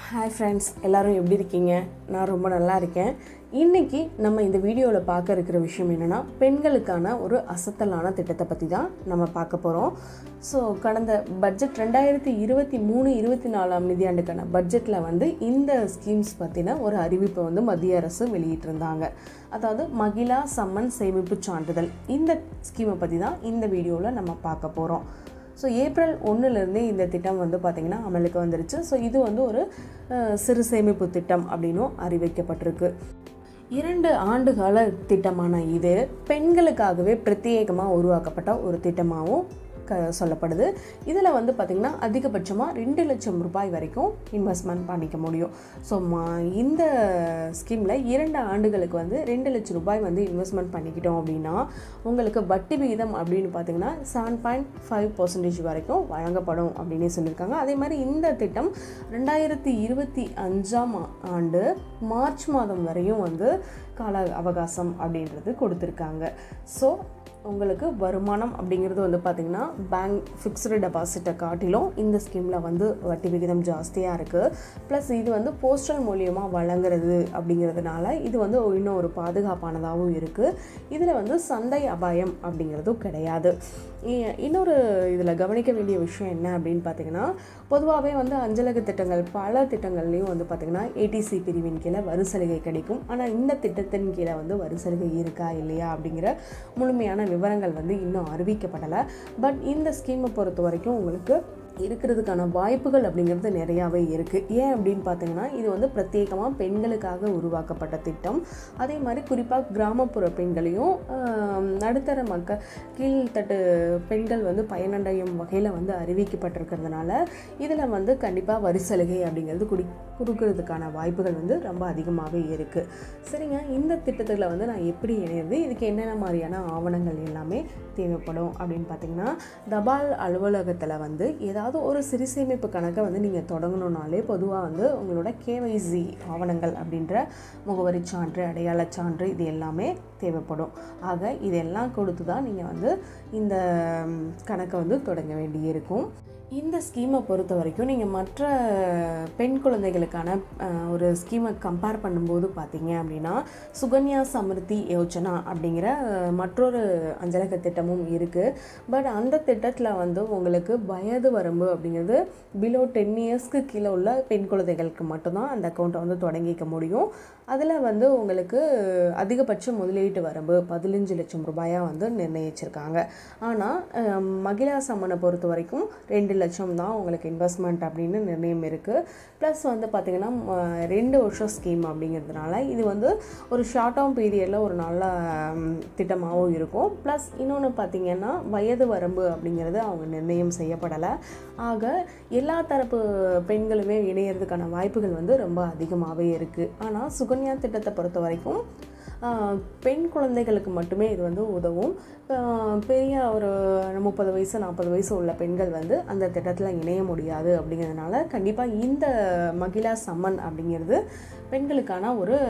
hi friends எல்லாரும் எப்படி இருக்கீங்க நான் ரொம்ப நல்லா இருக்கேன் இன்றைக்கி நம்ம இந்த வீடியோவில் பார்க்க இருக்கிற விஷயம் என்னென்னா பெண்களுக்கான ஒரு அசத்தலான திட்டத்தை பற்றி தான் நம்ம பார்க்க போகிறோம் ஸோ கடந்த பட்ஜெட் ரெண்டாயிரத்தி இருபத்தி மூணு இருபத்தி நாலாம் நிதியாண்டுக்கான பட்ஜெட்டில் வந்து இந்த ஸ்கீம்ஸ் பற்றின ஒரு அறிவிப்பை வந்து மத்திய அரசு வெளியிட்டிருந்தாங்க அதாவது மகிழா சம்மன் சேமிப்பு சான்றிதழ் இந்த ஸ்கீமை பற்றி தான் இந்த வீடியோவில் நம்ம பார்க்க போகிறோம் ஸோ ஏப்ரல் ஒன்றுலேருந்தே இந்த திட்டம் வந்து பார்த்திங்கன்னா அமலுக்கு வந்துருச்சு ஸோ இது வந்து ஒரு அஹ், சிறு சேமிப்பு திட்டம் அப்படின்னும் அறிவிக்கப்பட்டிருக்கு இரண்டு ஆண்டுகால திட்டமான இது பெண்களுக்காகவே பிரத்யேகமாக உருவாக்கப்பட்ட ஒரு திட்டமாகவும் க சொல்லப்படுது இதில் வந்து பார்த்திங்கன்னா அதிகபட்சமாக ரெண்டு லட்சம் ரூபாய் வரைக்கும் இன்வெஸ்ட்மெண்ட் பண்ணிக்க முடியும் ஸோ இந்த ஸ்கீமில் இரண்டு ஆண்டுகளுக்கு வந்து ரெண்டு லட்சம் ரூபாய் வந்து இன்வெஸ்ட்மெண்ட் பண்ணிக்கிட்டோம் அப்படின்னா உங்களுக்கு வட்டி விகிதம் அப்படின்னு பார்த்தீங்கன்னா செவன் பாயிண்ட் ஃபைவ் பர்சன்டேஜ் வரைக்கும் வழங்கப்படும் அப்படின்னு சொல்லியிருக்காங்க அதே மாதிரி இந்த திட்டம் ரெண்டாயிரத்தி இருபத்தி அஞ்சாம் ஆண்டு மார்ச் மாதம் வரையும் வந்து கால அவகாசம் அப்படின்றது கொடுத்துருக்காங்க ஸோ உங்களுக்கு வருமானம் அப்படிங்கிறது வந்து பார்த்திங்கன்னா பேங்க் ஃபிக்ஸ்டு டெபாசிட்டை காட்டிலும் இந்த ஸ்கீமில் வந்து வட்டி விகிதம் ஜாஸ்தியாக இருக்குது ப்ளஸ் இது வந்து போஸ்டல் மூலியமாக வழங்குறது அப்படிங்கிறதுனால இது வந்து இன்னும் ஒரு பாதுகாப்பானதாகவும் இருக்குது இதில் வந்து சந்தை அபாயம் அப்படிங்கிறதும் கிடையாது இ- இன்னொரு இதில் கவனிக்க வேண்டிய விஷயம் என்ன அப்படின்னு பார்த்தீங்கன்னா பொதுவாகவே வந்து அஞ்சலக திட்டங்கள் பல திட்டங்கள்லையும் வந்து பார்த்திங்கன்னா ஏடிசி பிரிவின் கீழே வரி சலுகை கிடைக்கும் ஆனால் இந்த திட்டத்தின் கீழே வந்து வரி சலுகை இருக்கா இல்லையா அப்படிங்கிற முழுமையான விவரங்கள் வந்து இன்னும் அறிவிக்கப்படலை பட் இந்த ஸ்கீமை பொறுத்த வரைக்கும் உங்களுக்கு இருக்கிறதுக்கான வாய்ப்புகள் அப்படிங்கிறது நிறையாவே இருக்குது ஏன் அப்படின்னு பார்த்தீங்கன்னா இது வந்து பிரத்யேகமாக பெண்களுக்காக உருவாக்கப்பட்ட திட்டம் அதே மாதிரி குறிப்பாக கிராமப்புற பெண்களையும் ஆம், நடுத்தர மக்கள் கீழ்த்தட்டு பெண்கள் வந்து பயனடையும் வகையில் வந்து அறிவிக்கப்பட்டிருக்கிறதுனால இதில் வந்து கண்டிப்பாக வரி சலுகை அப்படிங்கிறது குடி கொடுக்கறதுக்கான வாய்ப்புகள் வந்து ரொம்ப அதிகமாகவே இருக்குது சரிங்க இந்த திட்டத்தில் வந்து நான் எப்படி இணையிறது இதுக்கு என்னென்ன மாதிரியான ஆவணங்கள் எல்லாமே தேவைப்படும் அப்படின்னு பார்த்தீங்கன்னா தபால் அலுவலகத்தில் வந்து ஏதாவது ஒரு சிறு சேமிப்பு கணக்கை வந்து நீங்கள் தொடங்கணுன்னாலே பொதுவாக வந்து உங்களோட கேவைசி ஆவணங்கள் அப்படின்ற முகவரி சான்று அடையாளச் சான்று இது எல்லாமே தேவைப்படும் ஆக இதெல்லாம் கொடுத்து தான் நீங்கள் வந்து இந்த ம், கணக்கை வந்து தொடங்க வேண்டியிருக்கும் இந்த ஸ்கீமை பொறுத்த வரைக்கும் நீங்கள் மற்ற பெண் குழந்தைகளுக்கான அஹ், ஒரு ஸ்கீமை கம்பேர் பண்ணும்போது பார்த்தீங்க அப்படின்னா சுகன்யா சமிருத்தி யோஜனா அப்படிங்கிற அஹ், மற்றொரு அஞ்சலக திட்டமும் இருக்குது பட் அந்த திட்டத்தில் வந்து உங்களுக்கு வயது வரம்பு அப்படிங்கிறது பிலோ டென் இயர்ஸ்க்கு கீழே உள்ள பெண் குழந்தைகளுக்கு மட்டும்தான் அந்த அக்கௌண்ட்டை வந்து தொடங்கிக்க முடியும் அதில் வந்து உங்களுக்கு அதிகபட்ச முதலீட்டு வரம்பு பதினஞ்சு லட்சம் ரூபாயாக வந்து நிர்ணயிச்சிருக்காங்க ஆனால் மகிழா சம்மனை பொறுத்த வரைக்கும் ரெண்டு லட்சம் தான் உங்களுக்கு இன்வெஸ்ட்மெண்ட் அப்படின்னு நிர்ணயம் இருக்குது ப்ளஸ் வந்து பார்த்திங்கன்னா ம, ரெண்டு வருஷம் ஸ்கீம் அப்படிங்கிறதுனால இது வந்து ஒரு ஷார்ட் டேர்ம் பீரியடில் ஒரு நல்ல ம், திட்டமாகவும் இருக்கும் ப்ளஸ் இன்னொன்று பார்த்திங்கன்னா வயது வரம்பு அப்படிங்கிறது அவங்க நிர்ணயம் செய்யப்படலை ஆக எல்லா தரப்பு பெண்களுமே இணையறதுக்கான வாய்ப்புகள் வந்து ரொம்ப அதிகமாகவே இருக்குது ஆனால் சுகன்யா திட்டத்தை பொறுத்த வரைக்கும் ஆஹ், பெண் குழந்தைகளுக்கு மட்டுமே இது வந்து உதவும் ஆஹ், பெரிய ஒரு முப்பது வயசு நாற்பது வயசு உள்ள பெண்கள் வந்து அந்த திட்டத்தில் இணைய முடியாது அப்படிங்கிறதுனால கண்டிப்பாக இந்த மகிழா சம்மன் அப்படிங்கிறது பெண்களுக்கான ஒரு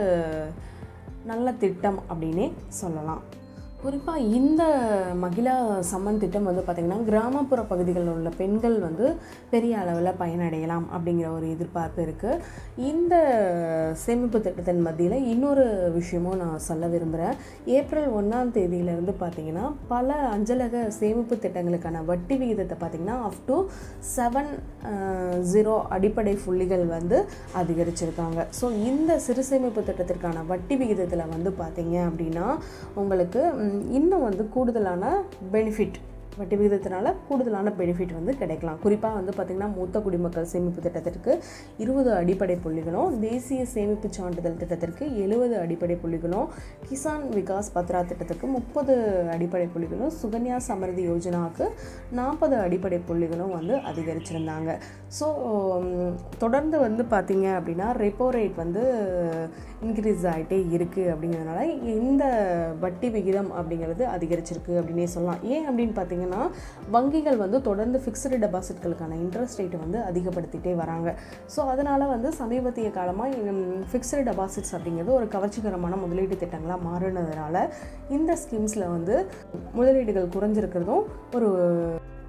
நல்ல திட்டம் அப்படின்னே சொல்லலாம் குறிப்பாக இந்த மகிழா சம்மன் திட்டம் வந்து பார்த்திங்கன்னா கிராமப்புற பகுதிகளில் உள்ள பெண்கள் வந்து பெரிய அளவில் பயனடையலாம் அப்படிங்கிற ஒரு எதிர்பார்ப்பு இருக்குது இந்த சேமிப்பு திட்டத்தின் மத்தியில் இன்னொரு விஷயமும் நான் சொல்ல விரும்புகிறேன் ஏப்ரல் ஒன்றாம் தேதியிலேருந்து பார்த்திங்கன்னா பல அஞ்சலக சேமிப்பு திட்டங்களுக்கான வட்டி விகிதத்தை பார்த்திங்கன்னா அப் டு செவன் ஜீரோ அடிப்படை புள்ளிகள் வந்து அதிகரிச்சிருக்காங்க ஸோ இந்த சிறு சேமிப்பு திட்டத்திற்கான வட்டி விகிதத்தில் வந்து பார்த்தீங்க அப்படின்னா உங்களுக்கு ம், இன்னும் வந்து கூடுதலான பெனிஃபிட் வட்டி விகிதத்தினால கூடுதலான பெனிஃபிட் வந்து கிடைக்கலாம் குறிப்பாக வந்து பார்த்திங்கன்னா மூத்த குடிமக்கள் சேமிப்பு திட்டத்திற்கு இருபது அடிப்படை புள்ளிகளும் தேசிய சேமிப்பு சான்றிதழ் திட்டத்திற்கு எழுபது அடிப்படை புள்ளிகளும் கிசான் விகாஸ் பத்ரா திட்டத்திற்கு முப்பது அடிப்படை புள்ளிகளும் சுகன்யா சமரிதி யோஜனாவுக்கு நாற்பது அடிப்படை புள்ளிகளும் வந்து அதிகரிச்சிருந்தாங்க ஸோ தொடர்ந்து வந்து பார்த்தீங்க அப்படின்னா ரெப்போ ரேட் வந்து இன்க்ரீஸ் ஆகிட்டே இருக்குது அப்படிங்கிறதுனால இந்த வட்டி விகிதம் அப்படிங்கிறது அதிகரிச்சிருக்கு அப்படின்னே சொல்லலாம் ஏன் அப்படின்னு பார்த்தீங்கன்னா வங்கிகள் வந்து தொடர்ந்து ஃபிக்ஸ்டு டெபாசிட்களுக்கான இன்ட்ரெஸ்ட் ரேட்டை வந்து அதிகப்படுத்திட்டே வராங்க ஸோ அதனால் வந்து சமீபத்திய காலமாக ஃபிக்ஸ்டு டெபாசிட்ஸ் அப்படிங்கிறது ஒரு கவர்ச்சிகரமான முதலீட்டு திட்டங்களாக மாறினதுனால இந்த ஸ்கீம்ஸில் வந்து முதலீடுகள் குறைஞ்சிருக்கிறதும் ஒரு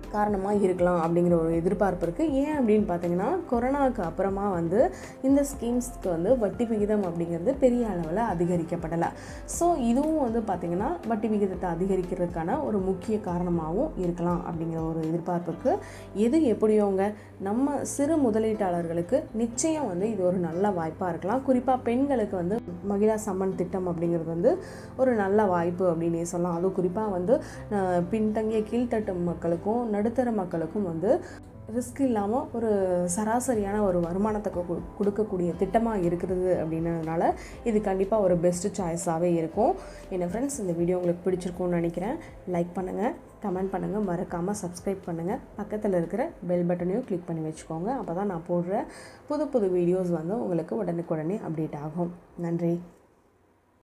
காரணமாக இருக்கலாம் அப்படிங்கிற ஒரு எதிர்பார்ப்பு இருக்குது ஏன் அப்படின்னு பார்த்தீங்கன்னா கொரோனாவுக்கு அப்புறமா வந்து இந்த ஸ்கீம்ஸ்க்கு வந்து வட்டி விகிதம் அப்படிங்கிறது பெரிய அளவில் அதிகரிக்கப்படலை ஸோ இதுவும் வந்து பார்த்திங்கன்னா வட்டி விகிதத்தை அதிகரிக்கிறதுக்கான ஒரு முக்கிய காரணமாகவும் இருக்கலாம் அப்படிங்கிற ஒரு எதிர்பார்ப்புக்கு எது எப்படியோங்க நம்ம சிறு முதலீட்டாளர்களுக்கு நிச்சயம் வந்து இது ஒரு நல்ல வாய்ப்பாக இருக்கலாம் குறிப்பாக பெண்களுக்கு வந்து மகிழா சம்மன் திட்டம் அப்படிங்கிறது வந்து ஒரு நல்ல வாய்ப்பு அப்படின்னே சொல்லலாம் அதுவும் குறிப்பாக வந்து அஹ், பின்தங்கிய கீழ்த்தட்டு மக்களுக்கும் நடுத்தர மக்களுக்கும் வந்து ரிஸ்க் இல்லாமல் ஒரு சராசரியான ஒரு வருமானத்தை கு- கொடுக்கக்கூடிய திட்டமாக இருக்கிறது அப்படின்றதுனால இது கண்டிப்பாக ஒரு பெஸ்ட் சாய்ஸாகவே இருக்கும் என்ன ஃப்ரெண்ட்ஸ் இந்த வீடியோ உங்களுக்கு பிடிச்சிருக்கும்னு நினைக்கிறேன் லைக் பண்ணுங்கள் கமெண்ட் பண்ணுங்கள் மறக்காமல் சப்ஸ்கிரைப் பண்ணுங்கள் பக்கத்தில் இருக்கிற பெல் பட்டனையும் கிளிக் பண்ணி வச்சுக்கோங்க அப்போ தான் நான் போடுற புது புது வீடியோஸ் வந்து உங்களுக்கு உடனுக்குடனே அப்டேட் ஆகும் நன்றி